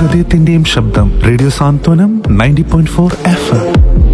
ഹൃദയത്തിന്റെയും ശബ്ദം radio Santhwanam ninety point four F M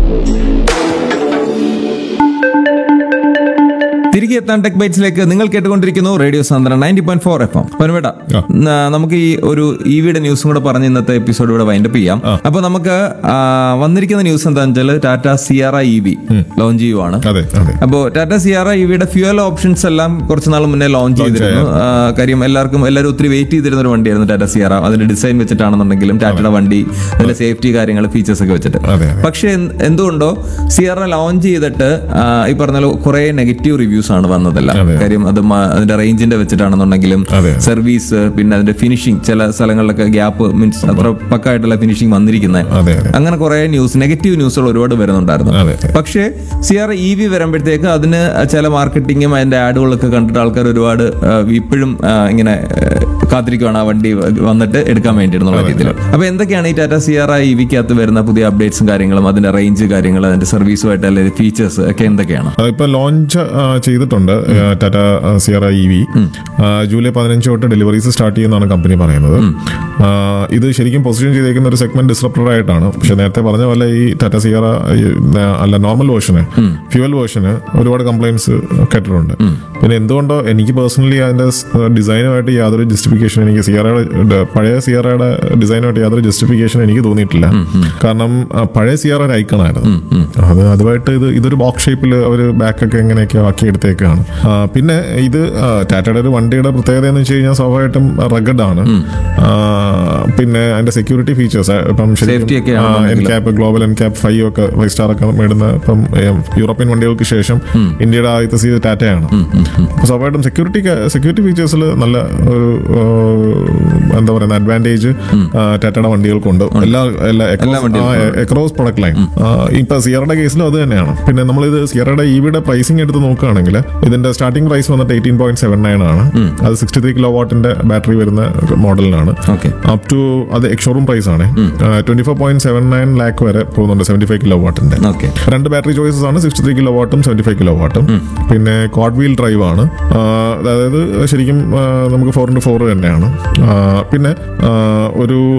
തിരികെ എത്താൻ ടെക് ബൈറ്റ്സിലേക്ക് നിങ്ങൾ കേട്ടുകൊണ്ടിരിക്കുന്നു റേഡിയോ സാന്ദ്രൻ ninety point four F M പനുവേട്ട നമുക്ക് ഈ ഒരു ഇവിയുടെ ന്യൂസും കൂടെ പറഞ്ഞ് ഇന്നത്തെ എപ്പിസോഡ് ഇവിടെ വൈൻഡപ്പ് ചെയ്യാം അപ്പൊ നമുക്ക് ആ, വന്നിരിക്കുന്ന ന്യൂസ് എന്താണെന്ന് വെച്ചാൽ Tata Sierra E V launch ചെയ്യുവാണ് അതെ അതെ അപ്പോ ടാറ്റ സിയാറ ഇവിയുടെ ഫ്യൂൽ ഓപ്ഷൻസ് എല്ലാം കുറച്ച് നാൾ മുന്നേ ലോഞ്ച് ചെയ്തിരുന്നു ആ, കാര്യം എല്ലാവർക്കും എല്ലാവരും ഒത്തിരി വെയിറ്റ് ചെയ്തിരുന്ന ഒരു വണ്ടിയായിരുന്നു ടാറ്റ സിയാറ അതിന്റെ ഡിസൈൻ വെച്ചിട്ടാണെന്നുണ്ടെങ്കിലും ടാറ്റയുടെ വണ്ടി അതിന്റെ സേഫ്റ്റി കാര്യങ്ങൾ ഫീച്ചേഴ്സ് ഒക്കെ വെച്ചിട്ട് അതെ, അതെ. പക്ഷെ എന്ത്- എന്തുകൊണ്ടോ സിയറ ലോഞ്ച് ചെയ്തിട്ട് ആ, ഈ പറഞ്ഞ കുറെ നെഗറ്റീവ് റിവ്യൂസ് ആണ് വന്നതല്ല അതെ. കാര്യം അത് മ- അതിന്റെ റേഞ്ചിന്റെ വെച്ചിട്ടാണെന്നുണ്ടെങ്കിലും അതെ. സർവീസ് പിന്നെ അതിന്റെ ഫിനിഷിംഗ് ചില സ്ഥലങ്ങളിലൊക്കെ ഗ്യാപ്പ് മീൻസ് അത്ര പക്കായിട്ടുള്ള ഫിനിഷിംഗ് വന്നിരിക്കുന്നത് അതെ അതെ അങ്ങനെ കുറെ ന്യൂസ് നെഗറ്റീവ് ന്യൂസുകൾ ഒരുപാട് വരുന്നുണ്ടായിരുന്നു അതെ. പക്ഷേ സിയർ ഇ വി വരുമ്പോഴത്തേക്ക് അതിന് ചില മാർക്കറ്റിങ്ങും അതിന്റെ ആഡുകളൊക്കെ കണ്ടിട്ട് ആൾക്കാർ ഒരുപാട് ആ, ഇപ്പോഴും ആ, ഇങ്ങനെ ആ, കാത്തിരിക്കുവാണ് ആ വണ്ടി വന്നിട്ട് എടുക്കാൻ വേണ്ടിയിരുന്നുള്ള രീതിയിൽ അപ്പൊ എന്തൊക്കെയാണ് ഈ ടാറ്റ സിയർ ഇ വിക്കകത്ത് വരുന്ന പുതിയ അപ്ഡേറ്റ്സും കാര്യങ്ങളും അതിന്റെ റേഞ്ച് കാര്യങ്ങൾ അതിന്റെ സർവീസുമായിട്ട് അല്ലെങ്കിൽ ഫീച്ചേഴ്സ് ഒക്കെ എന്തൊക്കെയാണ് അതിപ്പോ ലോഞ്ച് ചെയ്തിട്ടുണ്ട് ആ, Tata Sierra E V July പതിനഞ്ച് തൊട്ട് ഡെലിവറീസ് സ്റ്റാർട്ട് ചെയ്യുന്നതാണ് കമ്പനി പറയുന്നത് ആ, ഇത് ശരിക്കും പൊസിഷൻ ചെയ്തേക്കുന്ന ഒരു സെഗ്മെന്റ് ഡിസ്റപ്റ്റർ ആയിട്ടാണ് പക്ഷെ നേരത്തെ പറഞ്ഞ പോലെ ഈ ടാറ്റ സിയറ ഈ, ആ, അല്ല നോർമൽ വേർഷന് ഫ്യൂവൽ വേർഷന് ഒരുപാട് കംപ്ലൈൻസ് കേട്ടിട്ടുണ്ട് പിന്നെ എന്തുകൊണ്ടോ എനിക്ക് പേഴ്സണലി അതിന്റെ ഡിസൈനുമായിട്ട് യാതൊരു ജസ്റ്റിഫിക്കേഷൻ എനിക്ക് സിയറയുടെ പഴയ സിയറയുടെ ഡിസൈനുമായിട്ട് യാതൊരു ജസ്റ്റിഫിക്കേഷൻ എനിക്ക് തോന്നിയിട്ടില്ല കാരണം ആ, പഴയ സിയറ ഒരു ഐക്കണായിരുന്നു അത് അതുമായിട്ട് ഇത് ഇതൊരു ബോക്സ് ഷേപ്പിൽ അവർ ബാക്കൊക്കെ എങ്ങനെയൊക്കെ ആക്കി എടുത്തേക്കാണ് ആ, പിന്നെ ഇത് ആ, ടാറ്റയുടെ ഒരു വണ്ടിയുടെ പ്രത്യേകത എന്ന് വെച്ച് കഴിഞ്ഞാൽ സ്വാഭാവികമായിട്ടും റഗഡ് ആണ് ആ, പിന്നെ അതിന്റെ സെക്യൂരിറ്റി ഫീച്ചേഴ്സ് ഇപ്പം Safety ഒക്കെ എൻ ആണെന്നുണ്ടെങ്കിൽ. Cap global N cap five ഒക്കെ ഫൈവ് സ്റ്റാർ ഒക്കെ നേടുന്ന ഇപ്പം ഏം, യൂറോപ്യൻ വണ്ടികൾക്ക് ശേഷം ഇന്ത്യയുടെ ആദ്യത്തെ സീത് ടാറ്റയാണ് അപ്പൊ സ്വാഭാവികമായിട്ടും സെക്യൂരിറ്റി സെക്യൂരിറ്റി ഫീച്ചേഴ്സിൽ നല്ല ഒരു ആ, എന്താ പറയുന്ന അഡ്വാൻറ്റേജ് ടാറ്റയുടെ വണ്ടികൾക്കുണ്ട് എല്ലാ എല്ലാ വണ്ടികൾക്കും എക്രോസ് പ്രൊഡക്ട് ലൈൻ ഇപ്പൊ സിയറയുടെ കേസിലും അത് തന്നെയാണ് പിന്നെ നമ്മളിത് സിയറയുടെ ഇവിയുടെ പ്രൈസിംഗ് എടുത്ത് നോക്കുകയാണെങ്കിൽ ഇതിന്റെ സ്റ്റാർട്ടിംഗ് പ്രൈസ് വന്നിട്ട് എയ്റ്റീൻ പോയിന്റ് സെവൻ നയൻ ആണ് അത് സിക്സ്റ്റി ത്രീ കിലോ വാട്ടിന്റെ ബാറ്ററി വരുന്ന മോഡലിനാണ് ഓക്കെ അപ് ടു അത് എക്സോറൂം പ്രൈസ് ആണ് twenty four point seven nine lakh വരെ പോകുന്നുണ്ട് സെവന്റി ഫൈവ് കിലോ വാട്ടിന്റെ ഓക്കെ രണ്ട് ബാറ്ററി ചോയ്സസ് ആണ് സിക്സ്റ്റി ത്രീ കിലോ വാട്ടും സെവന്റി ഫൈവ് കിലോ വാട്ടും പിന്നെ കോഡ് വീൽ ഡ്രൈവ് ആണ് ആ, അതായത് ശരിക്കും ആ, നമുക്ക് ഫോർ ഇൻറ്റു ഫോർ തന്നെയാണ് ആ, പിന്നെ ആ, ഒരു